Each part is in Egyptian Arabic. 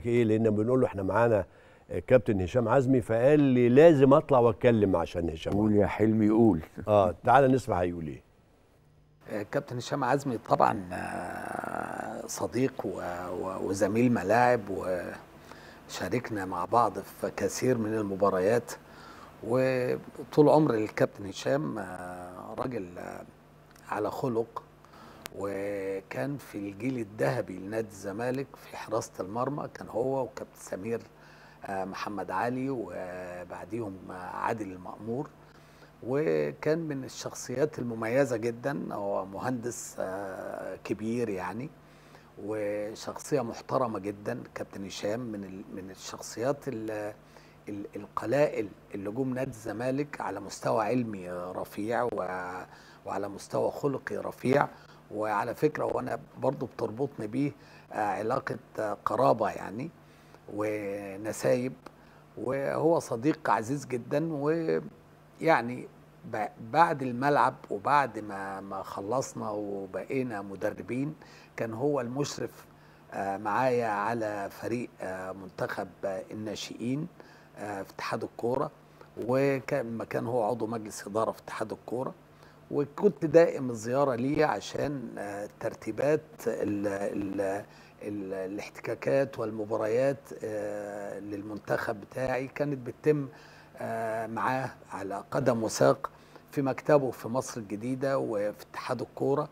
ايه لان بنقول له احنا معانا كابتن هشام عزمي فقال لي لازم اطلع واتكلم عشان هشام قول يا حلمي قول اه تعالى نسمع هيقول ايه كابتن هشام عزمي طبعا صديق وزميل ملاعب وشاركنا مع بعض في كثير من المباريات وطول عمر الكابتن هشام راجل على خلق وكان في الجيل الذهبي لنادي الزمالك في حراسه المرمى كان هو وكابتن سمير محمد علي وبعديهم عادل المأمور وكان من الشخصيات المميزة جدا هو مهندس كبير يعني وشخصية محترمة جدا كابتن هشام من من الشخصيات القلائل اللي جم نادي الزمالك على مستوى علمي رفيع وعلى مستوى خلقي رفيع وعلى فكرة وانا برضو بتربطني بيه علاقة قرابة يعني ونسايب وهو صديق عزيز جدا ويعني بعد الملعب وبعد ما ما خلصنا وبقينا مدربين كان هو المشرف معايا على فريق منتخب الناشئين في اتحاد الكوره وكان كان هو عضو مجلس اداره في اتحاد الكوره وكنت دائم الزياره ليه عشان ترتيبات ال ال الاحتكاكات والمباريات للمنتخب بتاعي كانت بتتم معاه على قدم وساق في مكتبه في مصر الجديدة وفي اتحاد الكورة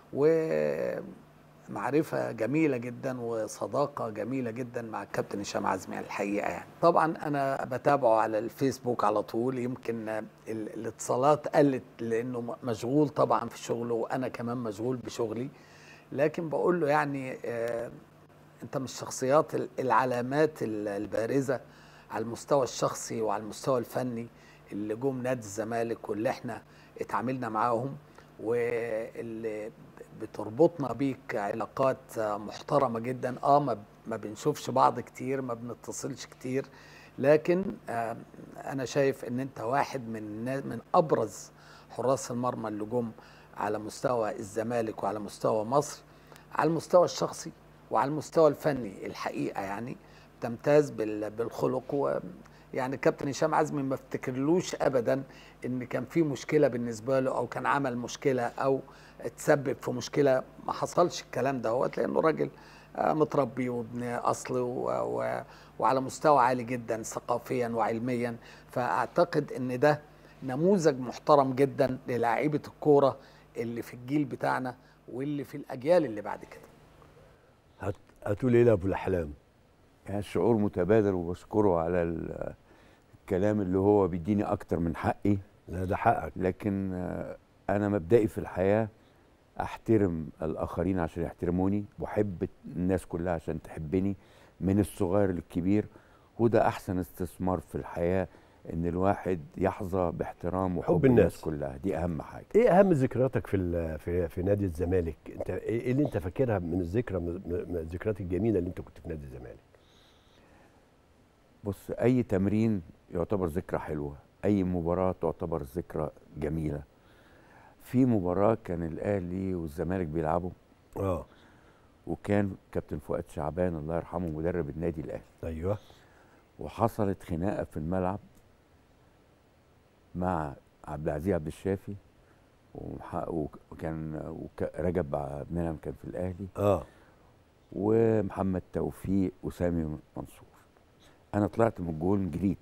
ومعرفة جميلة جدا وصداقة جميلة جدا مع الكابتن هشام عزمي الحقيقة يعني طبعا أنا بتابعه على الفيسبوك على طول يمكن الاتصالات قلت لأنه مشغول طبعا في شغله وأنا كمان مشغول بشغلي لكن بقول له يعني آه انت من الشخصيات العلامات البارزه على المستوى الشخصي وعلى المستوى الفني اللي جم نادي الزمالك واللي احنا اتعاملنا معاهم واللي بتربطنا بيك علاقات محترمه جدا اه ما ما بنشوفش بعض كتير ما بنتصلش كتير لكن آه انا شايف ان انت واحد من من ابرز حراس المرمى اللي جم على مستوى الزمالك وعلى مستوى مصر على المستوى الشخصي وعلى المستوى الفني الحقيقه يعني تمتاز بالخلق و يعني كابتن هشام عزمي ما افتكرلوش ابدا ان كان في مشكله بالنسبه له او كان عمل مشكله او تسبب في مشكله ما حصلش الكلام دوت لانه راجل متربي وابن اصل و... و... وعلى مستوى عالي جدا ثقافيا وعلميا فاعتقد ان ده نموذج محترم جدا للاعيبه الكوره اللي في الجيل بتاعنا واللي في الاجيال اللي بعد كده هت... هتقول ايه لابو الاحلام يعني الشعور متبادل وبشكره على الكلام اللي هو بيديني اكتر من حقي لا ده حقك لكن انا مبدئي في الحياه احترم الاخرين عشان يحترموني واحب الناس كلها عشان تحبني من الصغير للكبير وده احسن استثمار في الحياه ان الواحد يحظى باحترام وحب حب الناس الناس. كلها دي اهم حاجه ايه اهم ذكرياتك في ال- في في نادي الزمالك انت ايه اللي انت فاكرها من الذكرى من من الذكريات الجميله اللي انت كنت في نادي الزمالك بص اي تمرين يعتبر ذكرى حلوه اي مباراه تعتبر ذكرى جميله في مباراه كان الاهلي والزمالك بيلعبوا اه وكان كابتن فؤاد شعبان الله يرحمه مدرب النادي الاهلي ايوه وحصلت خناقه في الملعب مع عبد العزيز عبد الشافي ومح- وكان وك- رجب عبد المنعم كان في الاهلي اه ومحمد توفيق وسامي منصور انا طلعت من الجول جريت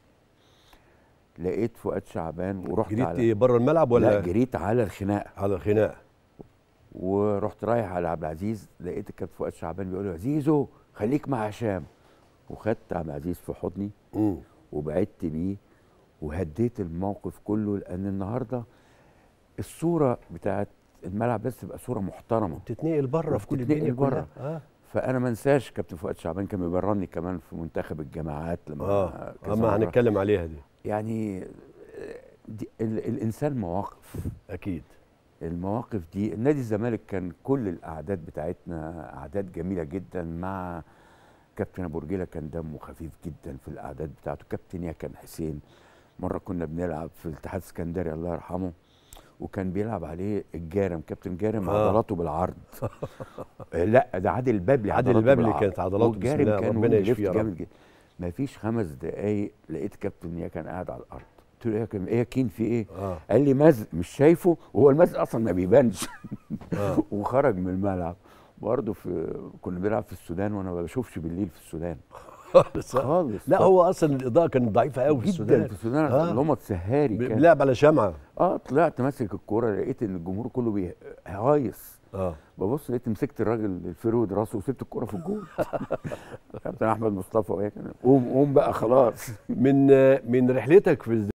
لقيت فؤاد شعبان ورحت جريت على ايه بره الملعب لا ولا جريت على الخناقه على الخناقه ورحت رايح على عبد العزيز لقيت الكابتن فؤاد شعبان بيقول له عزيزو خليك مع هشام وخدت عبد العزيز في حضني امم وبعدت بيه وهديت الموقف كله لان النهارده الصوره بتاعت الملعب بس تبقى صوره محترمه تتنقل بره في كل وبتتنقل الدنيا بره. كلها اه فانا ما انساش كابتن فؤاد شعبان كان بيبررني كمان في منتخب الجامعات لما اه كذا اما مرة. هنتكلم عليها دي يعني دي ال الانسان مواقف اكيد المواقف دي النادي الزمالك كان كل الاعداد بتاعتنا اعداد جميله جدا مع كابتن ابو رجيله كان دمه خفيف جدا في الاعداد بتاعته كابتن يا كان حسين مره كنا بنلعب في الاتحاد السكندري الله يرحمه وكان بيلعب عليه الجارم كابتن جارم آه. عضلاته بالعرض آه، لا ده عادل البابلي عادل عضلاته البابلي بالعرض. كانت عضلاته بسم والجارم الله، كان ربنا وينج يشفيه ليفت يا رب. جامد جدا ما فيش خمس دقايق لقيت كابتن يا كان قاعد على الارض قلت له يا كان ايه يا كين في ايه اه قال لي مزق مش شايفه وهو المزق اصلا ما بيبانش اه وخرج من الملعب برضه في كنا بنلعب في السودان وانا ما بشوفش بالليل في السودان خالص خالص لا هو اصلا الاضاءه كانت ضعيفه قوي في جدا السودان في السودان آه. اللي سهاري كان لعب على شمعه اه طلعت ماسك الكوره لقيت ان الجمهور كله بي- هايص اه ببص لقيت مسكت الراجل الفيرود راسه وسبت الكوره في الجول كابتن احمد مصطفى وهي كان قوم قوم بقى خلاص من من رحلتك في